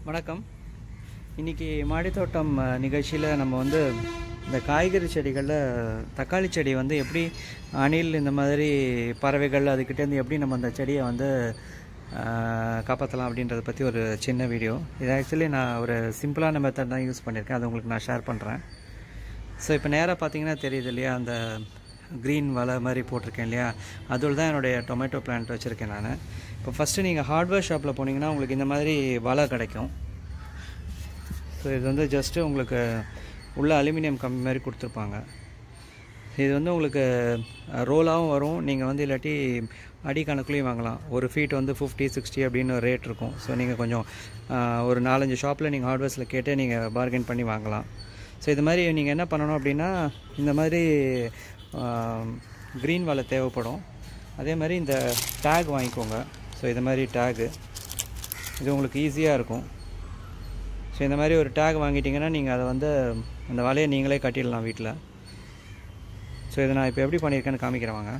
வணக்கம் இன்றைக்கி மாடித்தோட்டம் நிகழ்ச்சியில் நம்ம வந்து இந்த காய்கறி செடிகளில் தக்காளி செடி வந்து எப்படி அணில் இந்த மாதிரி பறவைகள் அதுக்கிட்டேருந்து எப்படி நம்ம அந்த செடியை வந்து ஆஹ், காப்பாற்றலாம் அப்படின்றத பற்றி ஒரு சின்ன வீடியோ இது ஆக்சுவலி நான் ஒரு சிம்பிளான மெத்தட் தான் யூஸ் பண்ணியிருக்கேன் அது உங்களுக்கு நான் ஷேர் பண்ணுறேன் ஸோ இப்போ நேராக பார்த்தீங்கன்னா தெரியுது இல்லையா அந்த க்ரீன் வலை மாதிரி போட்டிருக்கேன் இல்லையா அதில் தான் என்னுடைய டொமேட்டோ பிளான்ட் வச்சுருக்கேன் நான் இப்போ ஃபஸ்ட்டு நீங்கள் ஹார்ட்வேர் ஷாப்பில் போனீங்கன்னா உங்களுக்கு இந்த மாதிரி வலை கிடைக்கும் ஸோ இது வந்து ஜஸ்ட்டு உங்களுக்கு உள்ள அலுமினியம் கம்பி மாதிரி கொடுத்துருப்பாங்க இது வந்து உங்களுக்கு ரோலாகவும் வரும் நீங்கள் வந்து இல்லாட்டி அடி கணக்குலேயும் வாங்கலாம் ஒரு ஃபீட் வந்து ஃபிஃப்டி சிக்ஸ்டி அப்படின்னு ஒரு ரேட் இருக்கும் ஸோ நீங்கள் கொஞ்சம் ஆஹ், ஒரு நாலஞ்சு ஷாப்பில் நீங்கள் ஹார்ட்வேர்ஸில் கேட்டு நீங்கள் பார்கெயின் பண்ணி வாங்கலாம் ஸோ இது மாதிரி நீங்கள் என்ன பண்ணணும் அப்படின்னா இந்த மாதிரி க்ரீன் வலை தேவைப்படும் அதே மாதிரி இந்த டேக் வாங்கிக்கோங்க ஸோ இது மாதிரி டேகு இது உங்களுக்கு ஈஸியாக இருக்கும் ஸோ இந்த மாதிரி ஒரு டேக் வாங்கிட்டீங்கன்னா நீங்கள் அதை வந்து அந்த வலையை நீங்களே கட்டிடலாம் வீட்டில் ஸோ இதை நான் இப்போ எப்படி பண்ணியிருக்கேன்னு காமிக்கிறேன் வாங்க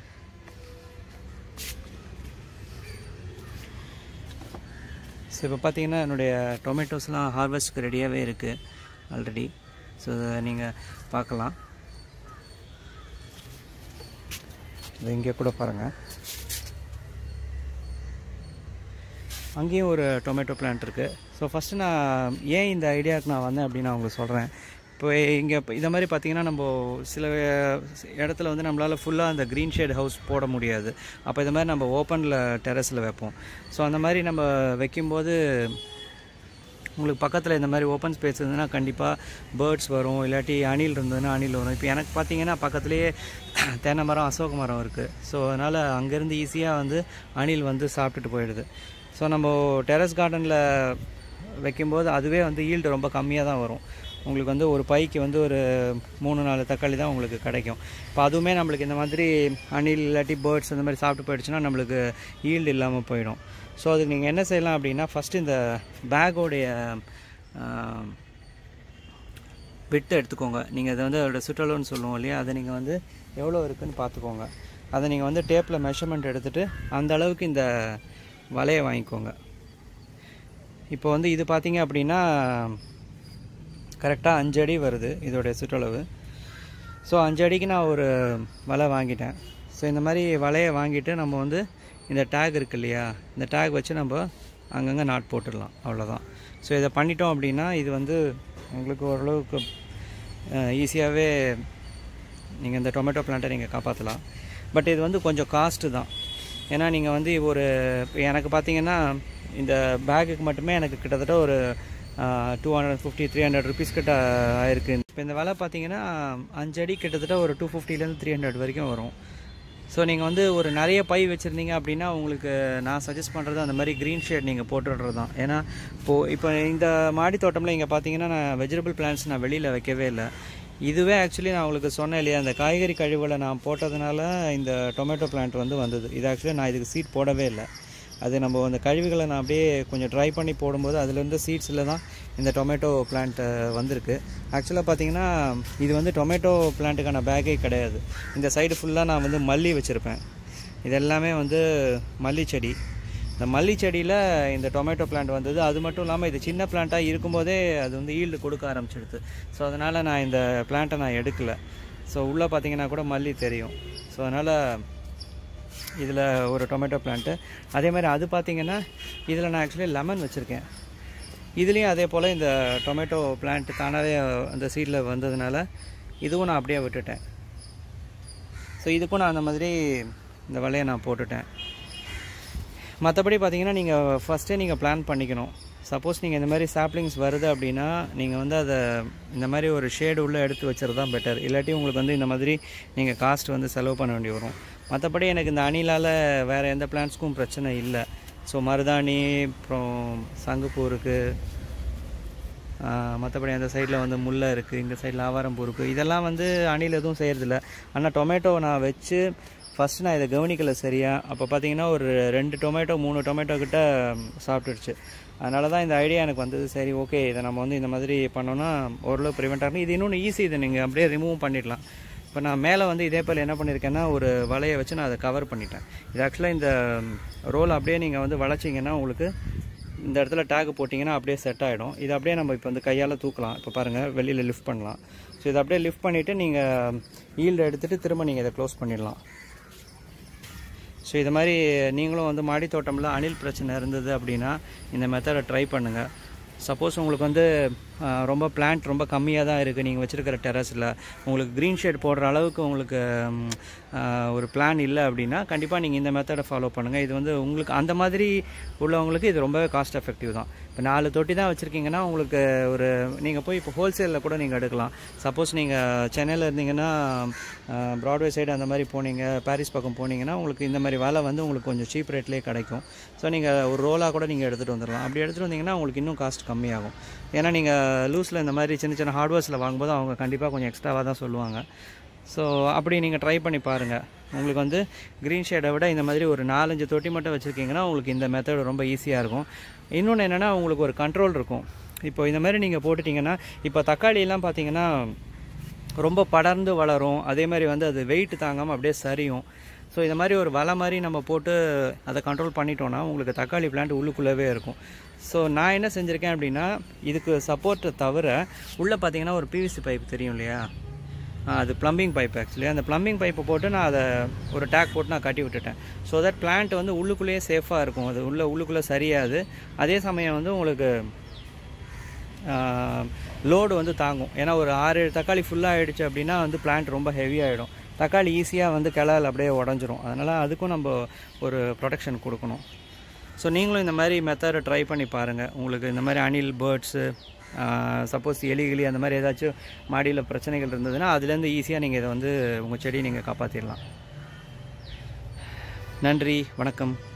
ஸோ இப்போ பார்த்தீங்கன்னா என்னுடைய டொமேட்டோஸ்லாம் ஹார்வெஸ்ட்க்கு ரெடியாகவே இருக்குது ஆல்ரெடி ஸோ இதை நீங்கள் பார்க்கலாம் இது இங்கே கூட பாருங்கள் அங்கேயும் ஒரு டொமேட்டோ பிளான்ட் இருக்குது ஸோ ஃபஸ்ட்டு நான் ஏன் இந்த ஐடியாவுக்கு நான் வந்தேன் அப்படின்னு நான் உங்களுக்கு சொல்கிறேன் இப்போ இங்கே இதை மாதிரி பார்த்தீங்கன்னா நம்ம சில இடத்துல வந்து நம்மளால் ஃபுல்லாக அந்த க்ரீன் ஷேட் ஹவுஸ் போட முடியாது அப்போ இது மாதிரி நம்ம ஓப்பனில் டெரஸில் வைப்போம் ஸோ அந்த மாதிரி நம்ம வைக்கும்போது உங்களுக்கு பக்கத்தில் இந்த மாதிரி ஓப்பன் ஸ்பேஸ் இருந்ததுன்னா கண்டிப்பாக பேர்ட்ஸ் வரும் இல்லாட்டி அணில் இருந்ததுன்னா அணில் வரும் இப்போ எனக்கு பார்த்தீங்கன்னா பக்கத்துலேயே தென்னை மரம் அசோக மரம் இருக்குது ஸோ அதனால் அங்கேருந்து ஈஸியாக வந்து அணில் வந்து சாப்பிட்டுட்டு போயிடுது ஸோ நம்ம டெரஸ் கார்டனில் வைக்கும்போது அதுவே வந்து ஈல்டு ரொம்ப கம்மியாக தான் வரும் உங்களுக்கு வந்து ஒரு பைக்கு வந்து ஒரு மூணு நாலு தக்காளி தான் உங்களுக்கு கிடைக்கும் இப்போ அதுவுமே நம்மளுக்கு இந்த மாதிரி அணில் இல்லாட்டி பேர்ட்ஸ் அந்த மாதிரி சாப்பிட்டு போயிடுச்சுன்னா நம்மளுக்கு ஈல்டு இல்லாமல் போயிடும் ஸோ அதுக்கு நீங்கள் என்ன செய்யலாம் அப்படின்னா ஃபஸ்ட்டு இந்த பேக்கோடைய விட்டு எடுத்துக்கோங்க நீங்கள் அதை வந்து அதோட சுற்றளவுன்னு சொல்லுவோம் இல்லையா அதை நீங்கள் வந்து எவ்வளோ இருக்குன்னு பார்த்துக்கோங்க அதை நீங்கள் வந்து டேப்பில் மெஷர்மெண்ட் எடுத்துகிட்டு அந்த அளவுக்கு இந்த வலையை வாங்கிக்கோங்க இப்போ வந்து இது பார்த்தீங்க அப்படின்னா கரெக்டாக அஞ்சு அடி வருது இதோடைய சுற்றளவு ஸோ அஞ்சு அடிக்கு நான் ஒரு வலை வாங்கிட்டேன் ஸோ இந்த மாதிரி வலையை வாங்கிட்டு நம்ம வந்து இந்த டேக் இருக்கு இல்லையா இந்த டேக் வச்சு நம்ம அங்கங்கே நாட் போட்டுடலாம் அவ்வளோதான் ஸோ இதை பண்ணிட்டோம் அப்படின்னா இது வந்து உங்களுக்கு ஓரளவுக்கு ஈஸியாகவே நீங்கள் இந்த டொமேட்டோ பிளான்ட்டை நீங்கள் காப்பாற்றலாம் பட் இது வந்து கொஞ்சம் காஸ்ட்டு தான் ஏன்னா நீங்கள் வந்து ஒரு இப்ப எனக்கு பார்த்தீங்கன்னா இந்த பேக்குக்கு மட்டுமே எனக்கு கிட்டத்தட்ட ஒரு two hundred fifty three hundred rupees கிட்ட ஆயிருக்கு இப்போ இந்த விலை பார்த்தீங்கன்னா அஞ்சு அடி கிட்டத்தட்ட ஒரு டூ ஃபிஃப்டிலேருந்து த்ரீ ஹண்ட்ரட் வரைக்கும் வரும் ஸோ நீங்கள் வந்து ஒரு நிறைய பை வச்சுருந்தீங்க அப்படின்னா உங்களுக்கு நான் சஜஸ்ட் பண்ணுறது அந்த மாதிரி க்ரீன் ஷேட் நீங்கள் போட்டுடுறது தான் ஏன்னா இப்போது இப்போ இந்த மாடி தோட்டமில் இங்கே பார்த்தீங்கன்னா நான் வெஜிடபிள் பிளான்ஸ் நான் வெளியில் வைக்கவே இல்லை இதுவே ஆக்சுவலி நான் உங்களுக்கு சொன்னேன் இல்லையா அந்த காய்கறி கழிவுகளை நான் போட்டதுனால இந்த டொமேட்டோ பிளான்ட் வந்து வந்தது இது ஆக்சுவலி நான் இதுக்கு சீட் போடவே இல்லை அது நம்ம அந்த கழிவுகளை நான் அப்படியே கொஞ்சம் ட்ரை பண்ணி போடும்போது அதுலேருந்து சீட்ஸில் தான் இந்த டொமேட்டோ பிளான்ட் வந்திருக்கு ஆக்சுவலாக பார்த்தீங்கன்னா இது வந்து டொமேட்டோ பிளான்ட்டுக்கான பேக்கே கிடையாது இந்த சைடு ஃபுல்லாக நான் வந்து மல்லி வச்சுருப்பேன் இது எல்லாமே வந்து மல்லி செடி இந்த மல்லி செடியில் இந்த டொமேட்டோ பிளான்ட் வந்தது அது மட்டும் இல்லாமல் இது சின்ன பிளான்ட்டாக இருக்கும்போதே அது வந்து ஈல்டு கொடுக்க ஆரம்பிச்சிடுது ஸோ அதனால் நான் இந்த பிளான்ட்டை நான் எடுக்கலை ஸோ உள்ளே பார்த்தீங்கன்னா கூட மல்லி தெரியும் ஸோ அதனால் இதில் ஒரு டொமேட்டோ பிளான்ட்டு அதே மாதிரி அது பார்த்தீங்கன்னா இதில் நான் ஆக்சுவலி லெமன் வச்சுருக்கேன் இதுலேயும் அதே போல் இந்த டொமேட்டோ பிளான்ட் தானாகவே அந்த சீடில் வந்ததுனால இதுவும் நான் அப்படியே விட்டுட்டேன் ஸோ இதுக்கும் நான் அந்த மாதிரி இந்த வலையை நான் போட்டுட்டேன் மற்றபடி பார்த்தீங்கன்னா நீங்கள் ஃபஸ்ட்டே நீங்கள் பிளான் பண்ணிக்கணும் சப்போஸ் நீங்கள் இந்த மாதிரி சாப்ளிங்ஸ் வருது அப்படின்னா நீங்கள் வந்து அதை இந்த மாதிரி ஒரு ஷேடு உள்ளே எடுத்து வச்சுறது தான் பெட்டர் இல்லாட்டி உங்களுக்கு வந்து இந்த மாதிரி நீங்கள் காஸ்ட் வந்து செலவு பண்ண வேண்டி வரும் மற்றபடி எனக்கு இந்த அணிலால் வேறு எந்த பிளான்ஸ்க்கும் பிரச்சனை இல்லை ஸோ மருதாணி அப்புறம் சங்குப்பூ இருக்குது மற்றபடி அந்த சைடில் வந்து முல்லை இருக்குது இந்த சைடில் ஆவாரம்பூ இருக்குது இதெல்லாம் வந்து அணில் எதுவும் செய்கிறதில்ல ஆனால் டொமேட்டோ நான் வச்சு ஃபஸ்ட்டு நான் இதை கவனிக்கலை சரியா அப்போ பார்த்தீங்கன்னா ஒரு ரெண்டு டொமேட்டோ மூணு டொமேட்டோ கிட்ட சாப்பிட்டுடுச்சு அதனால தான் இந்த ஐடியா எனக்கு வந்தது சரி ஓகே இதை நம்ம வந்து இந்த மாதிரி பண்ணோன்னா ஓரளவு ப்ரிவெண்ட் ஆகணும் இது இன்னொன்று ஈஸி இதை நீங்கள் அப்படியே ரிமூவ் பண்ணிடலாம் இப்போ நான் மேலே வந்து இதே போல் என்ன பண்ணியிருக்கேன்னா ஒரு வலையை வச்சு நான் அதை கவர் பண்ணிட்டேன் இது ஆக்சுவலாக இந்த ரோல் அப்படியே நீங்கள் வந்து வளைச்சிங்கன்னா உங்களுக்கு இந்த இடத்துல டேக் போட்டிங்கன்னா அப்படியே செட் ஆகிடும் இது அப்படியே நம்ம இப்போ வந்து கையால் தூக்கலாம் இப்போ பாருங்கள் வெளியில் லிஃப்ட் பண்ணலாம் ஸோ இதை அப்படியே லிஃப்ட் பண்ணிவிட்டு நீங்கள் ஈல்டு எடுத்துகிட்டு திரும்ப நீங்கள் இதை க்ளோஸ் பண்ணிடலாம் ஸோ இது மாதிரி நீங்களும் வந்து மாடி தோட்டமில் அணில் பிரச்சனை இருந்தது அப்படின்னா இந்த மெத்தடை ட்ரை பண்ணுங்கள் சப்போஸ் உங்களுக்கு வந்து ஆஹ், ரொம்ப பிளான்ட் ரொம்ப கம்மியாக தான் இருக்குது நீங்கள் வச்சுருக்கிற டெரஸில் உங்களுக்கு க்ரீன் ஷேட் போடுற அளவுக்கு உங்களுக்கு ம், ஆஹ், ஒரு பிளான் இல்லை அப்படின்னா கண்டிப்பாக நீங்கள் இந்த மெத்தடை ஃபாலோ பண்ணுங்கள் இது வந்து உங்களுக்கு அந்த மாதிரி உள்ளவங்களுக்கு இது ரொம்பவே காஸ்ட் எஃபெக்டிவ் தான் இப்போ நாலு தொட்டி தான் வச்சுருக்கீங்கன்னா உங்களுக்கு ஒரு நீங்கள் போய் இப்போ ஹோல்சேலில் கூட நீங்கள் எடுக்கலாம் சப்போஸ் நீங்கள் சென்னையில் இருந்தீங்கன்னா ப்ராட்வே சைடு அந்த மாதிரி போனீங்க பாரிஸ் பக்கம் போனீங்கன்னா உங்களுக்கு இந்த மாதிரி வேலை வந்து உங்களுக்கு கொஞ்சம் சீப் ரேட்லேயே கிடைக்கும் ஸோ நீங்கள் ஒரு ரோலாக கூட நீங்கள் எடுத்துகிட்டு வந்துடலாம் அப்படி எடுத்துகிட்டு வந்தீங்கன்னா உங்களுக்கு இன்னும் காஸ்ட் கம்மியாகும் ஏன்னா நீங்கள் லூஸில் இந்த மாதிரி சின்ன சின்ன ஹார்ட்வேர்ஸில் வாங்கும்போது அவங்க கண்டிப்பாக கொஞ்சம் எக்ஸ்ட்ராவாக தான் சொல்லுவாங்க ஸோ அப்படி நீங்கள் ட்ரை பண்ணி பாருங்கள் உங்களுக்கு வந்து க்ரீன் ஷேடை விட இந்த மாதிரி ஒரு நாலஞ்சு தொட்டி மட்டும் வச்சுருக்கீங்கன்னா உங்களுக்கு இந்த மெத்தட் ரொம்ப ஈஸியாக இருக்கும் இன்னொன்று என்னென்னா உங்களுக்கு ஒரு கண்ட்ரோல் இருக்கும் இப்போ இந்த மாதிரி நீங்கள் போட்டுட்டிங்கன்னா இப்போ தக்காளியெல்லாம் பார்த்தீங்கன்னா ரொம்ப படர்ந்து வளரும் அதே மாதிரி வந்து அது வெயிட் தாங்காமல் அப்படியே சரியும் ஸோ இந்த மாதிரி ஒரு வலை மாதிரி நம்ம போட்டு அதை கண்ட்ரோல் பண்ணிட்டோம்னா உங்களுக்கு தக்காளி பிளான்ட் உள்ளுக்குள்ளவே இருக்கும் ஸோ நான் என்ன செஞ்சுருக்கேன் அப்படின்னா இதுக்கு சப்போர்ட்டை தவிர உள்ளே பார்த்தீங்கன்னா ஒரு பிவிசி பைப் தெரியும் இல்லையா ஆ, அது ப்ளம்பிங் பைப் ஆக்சுவலி அந்த ப்ளம்பிங் பைப்பை போட்டு நான் அதை ஒரு டேக் போட்டு நான் கட்டி விட்டுட்டேன் ஸோ தட் பிளான்ட் வந்து உள்ளுக்குள்ளேயே சேஃபாக இருக்கும் அது உள்ள உள்ளுக்குள்ளே சரியாது அதே சமயம் வந்து உங்களுக்கு லோடு வந்து தாங்கும் ஏன்னா ஒரு ஆறு ஏழு தக்காளி ஃபுல்லாக ஆகிடுச்சு அப்படின்னா வந்து பிளான்ட் ரொம்ப ஹெவி ஆகிடும் தக்காளி ஈஸியாக வந்து கிளால் அப்படியே உடஞ்சிரும் அதனால் அதுக்கும் நம்ம ஒரு ப்ரொடெக்ஷன் கொடுக்கணும் ஸோ நீங்களும் இந்த மாதிரி மெத்தடை ட்ரை பண்ணி பாருங்கள் உங்களுக்கு இந்த மாதிரி அணில் பேர்ட்ஸு சப்போஸ் எலி கிளி அந்த மாதிரி ஏதாச்சும் மாடியில் பிரச்சனைகள் இருந்ததுன்னா அதுலேருந்து ஈஸியாக நீங்கள் இதை வந்து உங்கள் செடியை நீங்கள் காப்பாற்றிடலாம் நன்றி வணக்கம்